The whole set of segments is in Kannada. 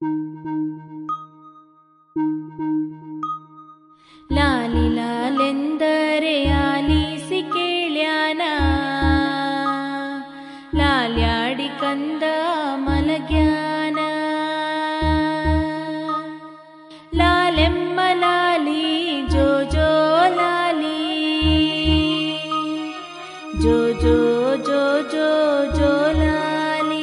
ಲಾಲಿ ಲಾಲೆಂದರೆ ಆಲಿಸಿ ಕೇಳ್ಯಾನ ಲಾಲ್ಯಾಡಿ ಕಂದ ಮಲಗ್ಯಾನ ಲಾಲೆಮ್ಮ ಲಾಲಿ ಜೋ ಜೋ ಲಾಲಿ ಜೋ ಜೋ ಜೋ ಜೋ ಜೋ ಲಾಲಿ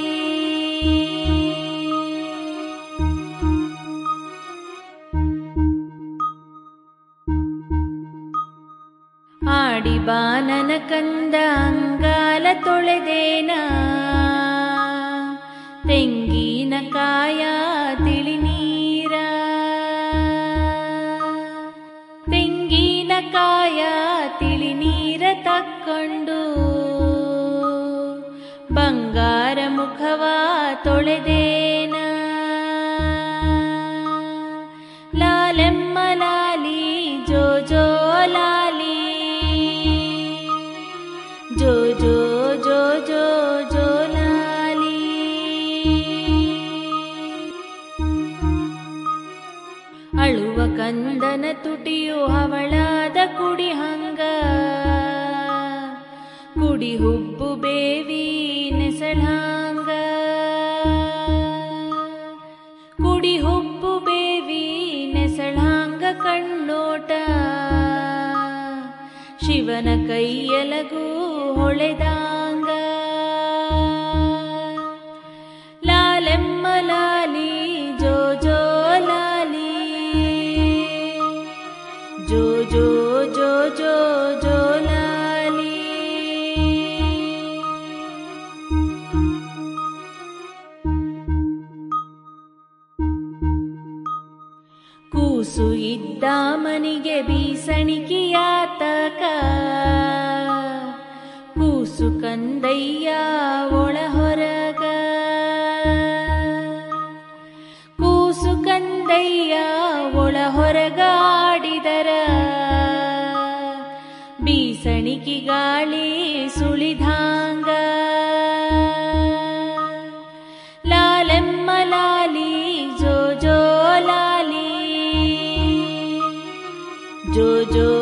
ಆಡಿ ಬಾನನ ಕಂದ ಅಂಗಾಲ ತೊಳೆದೇನ ತೆಂಗಿನ ಕಾಯ ತಿಳಿ ನೀರ ತೆಂಗಿನ ಕಾಯ ತಿಳಿ ನೀರ ತಕ್ಕೊಂಡು ಬಂಗಾರ ಮುಖವ ತೊಳೆದೇನ ಲಾಲೆಮ್ಮ ಲಾಲಿ ಜೋ ಜೋ ಲಾಲಿ ಜೋ ಜೋ ಜೋ ಜೋ ಜೋ ಲಾಲಿ ಅಳುವ ಕಂದನ ತುಟಿಯು ಹವಳಾದ ಕುಡಿ ಹಂಗ ಕುಡಿ ಹುಬ್ಬು ಬೇವಿ ನೆಸಳಾಂಗ ಕುಡಿ ಹುಬ್ಬು ಬೇವಿ ನೆಸಳಾಂಗ ಕಣ್ಣೋಟ ಶಿವನ ಕೈಯಲಗೂ ಹೊಳೆದಾಂಗ ಲಾಲೆಮ್ಮ ಲಾಲಿ ಜೋ ಜೋ ಲಾಲಿ ಜೋ ಜೋ ಜೋ ಜೋ ಜೋ ಲಾಲಿ ಕೂಸು ಇದ್ದ ಮನಿಗೆ ಬೀಸಣಿಕೆಯಾತಕ ಕೂಸು ಕಂದಯ್ಯ ಒಳ ಹೊರಗ ಕೂಸು ಕಂದಯ್ಯ ಒಳ ಹೊರಗ ಆಡಿದರ ಬೀಸಣಿಕೆ ಗಾಳಿ ಸುಳಿದಾಂಗ ಲಾಲೆಮ್ಮ ಲಾಲಿ ಜೋ ಜೋ ಲಾಲಿ ಜೋ ಜೋ